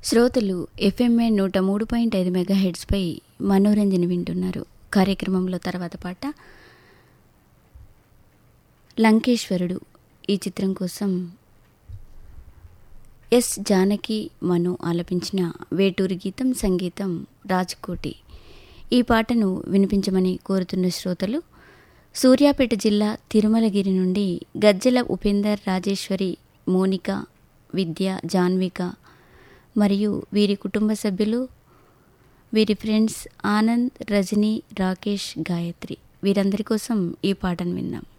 శ్రోతలు ఎఫ్ఎంఏ నూట మూడు పాయింట్ ఐదు మెగా హెడ్స్పై మనోరంజన వింటున్నారు కార్యక్రమంలో తర్వాత పాట లంకేశ్వరుడు ఈ చిత్రం కోసం ఎస్ జానకి మను ఆలపించిన వేటూరి గీతం సంగీతం రాజ్కోటి ఈ పాటను వినిపించమని కోరుతున్న శ్రోతలు సూర్యాపేట జిల్లా తిరుమలగిరి నుండి గజ్జల ఉపేందర్ రాజేశ్వరి మోనిక విద్య జాన్విక మరియు వీరి కుటుంబ సభ్యులు వీరి ఫ్రెండ్స్ ఆనంద్ రజనీ రాకేష్ గాయత్రి వీరందరి కోసం ఈ పాటను విన్నాం